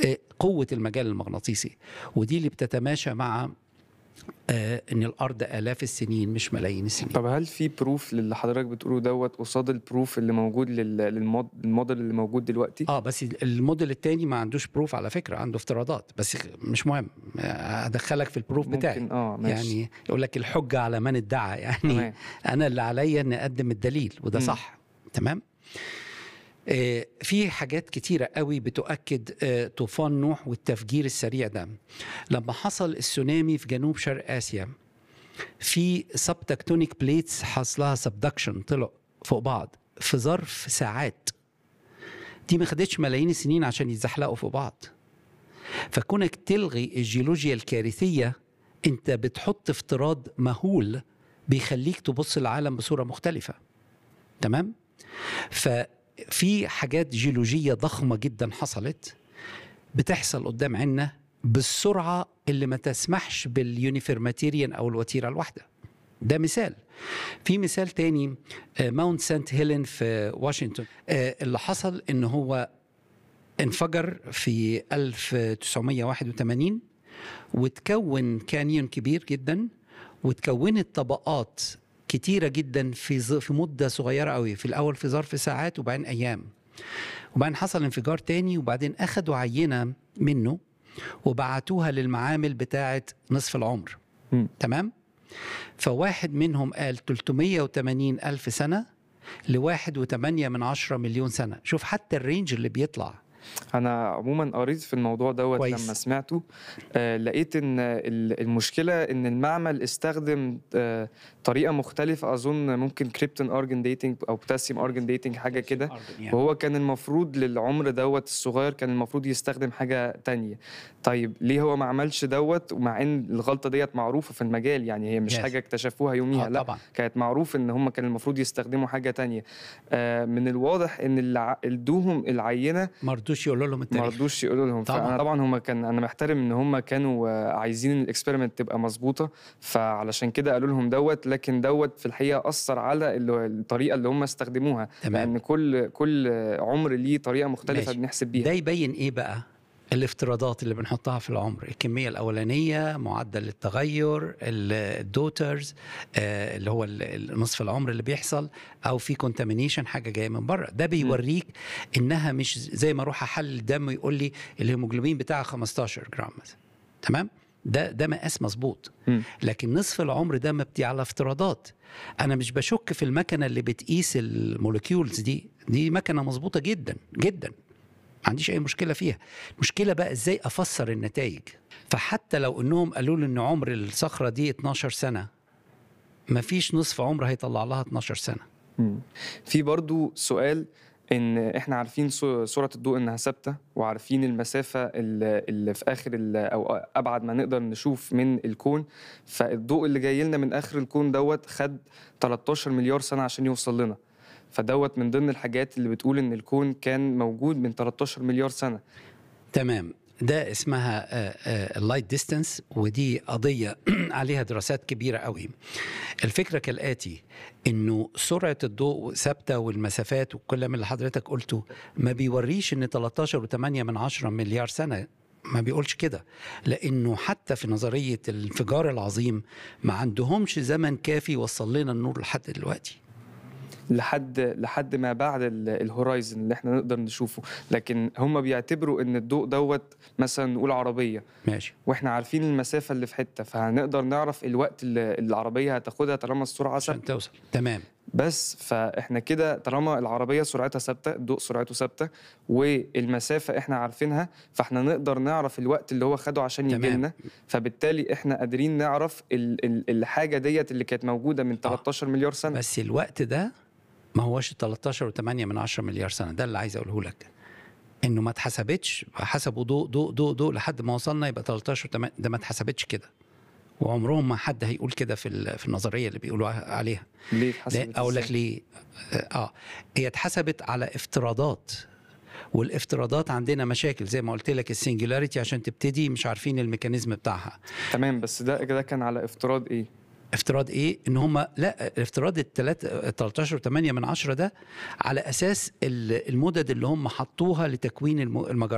آه، قوه المجال المغناطيسي ودي اللي بتتماشى مع آه، ان الارض الاف السنين مش ملايين السنين طب هل في بروف للي حضرتك بتقوله دوت قصاد البروف اللي موجود لل- للمود الموديل اللي موجود دلوقتي؟ اه بس الموديل التاني ما عندوش بروف على فكره عنده افتراضات بس مش مهم آه، هدخلك في البروف بتاعي ممكن اه ماشي يعني يقول لك الحجه على من ادعى يعني تمام انا اللي عليا ان اقدم الدليل وده مم. صح تمام آه، في حاجات كتيرة قوي بتؤكد آه، طوفان نوح والتفجير السريع ده لما حصل السونامي في جنوب شرق آسيا في سب تكتونيك بليتس حصلها سبدكشن طلعوا فوق بعض في ظرف ساعات دي ما خدتش ملايين السنين عشان يتزحلقوا فوق بعض فكونك تلغي الجيولوجيا الكارثية انت بتحط افتراض مهول بيخليك تبص العالم بصورة مختلفة تمام ففي حاجات جيولوجية ضخمة جدا حصلت بتحصل قدام عنا بالسرعة اللي ما تسمحش باليونيفرماتيريان أو الوتيرة الواحدة ده مثال في مثال تاني آه، ماونت سانت هيلين في واشنطن آه، اللي حصل ان هو انفجر في 1981 وتكون كانيون كبير جدا وتكونت طبقات كتيرة جدا في ظ- في مدة صغيرة قوي في الأول في ظرف ساعات وبعدين أيام وبعدين حصل انفجار تاني وبعدين أخدوا عينة منه وبعتوها للمعامل بتاعة نصف العمر مم. تمام فواحد منهم قال 380 ألف سنة لواحد وثمانية من عشرة مليون سنة شوف حتى الرينج اللي بيطلع انا عموما قريت في الموضوع دوت كويس. لما سمعته آه لقيت ان ال- المشكله ان المعمل استخدم آه طريقه مختلفه اظن ممكن كريبتون ارجن ديتنج او بوتاسيوم ارجن ديتنج حاجه كده يعني. وهو كان المفروض للعمر دوت الصغير كان المفروض يستخدم حاجة تانية طيب ليه هو ما عملش دوت ومع ان الغلطة ديت معروفة في المجال يعني هي مش Yes. حاجة اكتشفوها يوميها آه لا طبعا كانت معروف ان هم كان المفروض يستخدموا حاجة تانية آه من الواضح ان اللي ادوهم العينة ما رضوش يقولوا لهم ما التاريخ رضوش يقولوا لهم طبعاً. طبعا طبعا هم كان انا محترم ان هم كانوا آه، عايزين الاكسبيرمنت تبقى مظبوطه فعلشان كده قالوا لهم دوت لكن دوت في الحقيقه اثر على ال- الطريقه اللي هم استخدموها تمام لان كل كل عمر ليه طريقه مختلفه ماشي. بنحسب بيها ده يبين ايه بقى الافتراضات اللي بنحطها في العمر الكمية الأولانية معدل التغير الدوترز اللي هو ال- ال- نصف العمر اللي بيحصل أو في كونتامينيشن حاجة جاية من بره ده بيوريك إنها مش زي ما أروح أحلل الدم ويقول لي الهيموجلوبين بتاعها 15 جرام مثلا تمام ده ده مقاس مظبوط مم. لكن نصف العمر ده مبني على افتراضات انا مش بشك في المكنه اللي بتقيس الموليكيولز دي دي مكنه مظبوطه جدا جدا ما عنديش اي مشكله فيها المشكله بقى ازاي افسر النتائج فحتى لو انهم قالوا لي ان عمر الصخره دي 12 سنه ما فيش نصف عمر هيطلع لها 12 سنه مم. في برضو سؤال ان احنا عارفين سو- سرعه الضوء انها ثابته وعارفين المسافه اللي اللي في اخر ال- او ابعد ما نقدر نشوف من الكون فالضوء اللي جاي لنا من اخر الكون دوت خد 13 مليار سنه عشان يوصل لنا فدوت من ضمن الحاجات اللي بتقول ان الكون كان موجود من 13 مليار سنه تمام ده اسمها اللايت ديستانس ودي قضيه عليها دراسات كبيره قوي الفكره كالاتي انه سرعه الضوء ثابته والمسافات والكلام اللي حضرتك قلته ما بيوريش ان 13 و8 من 10 مليار سنه ما بيقولش كده لانه حتى في نظريه الانفجار العظيم ما عندهمش زمن كافي يوصل لنا النور لحد دلوقتي لحد لحد ما بعد ال- الهورايزن اللي احنا نقدر نشوفه لكن هم بيعتبروا ان الضوء دوت مثلا نقول عربيه ماشي واحنا عارفين المسافه اللي في حته فهنقدر نعرف الوقت اللي اللي العربيه هتاخدها طالما السرعه عشان ثابته توصل تمام بس فاحنا كده طالما العربيه سرعتها ثابته الضوء سرعته ثابته والمسافه احنا عارفينها فاحنا نقدر نعرف الوقت اللي هو خده عشان يجي تمام. لنا فبالتالي احنا قادرين نعرف ال ال الحاجه ديت اللي كانت موجوده من 13 مليار سنه بس الوقت ده ما هوش 13 و8 من 10 مليار سنه ده اللي عايز اقوله لك انه ما اتحسبتش حسبوا ضوء ضوء ضوء ضوء لحد ما وصلنا يبقى 13 و8 ده ما اتحسبتش كده وعمرهم ما حد هيقول كده في ال- في النظريه اللي بيقولوا عليها ليه لا، اتحسبت اقول لك إزاي؟ ليه اه هي اتحسبت على افتراضات والافتراضات عندنا مشاكل زي ما قلت لك السنجولاريتي عشان تبتدي مش عارفين الميكانيزم بتاعها تمام بس ده ده كان على افتراض ايه افتراض ايه ان هم لا افتراض التلات 13 و8 من عشرة ده على اساس ال- المدد اللي هم حطوها لتكوين الم- المجرات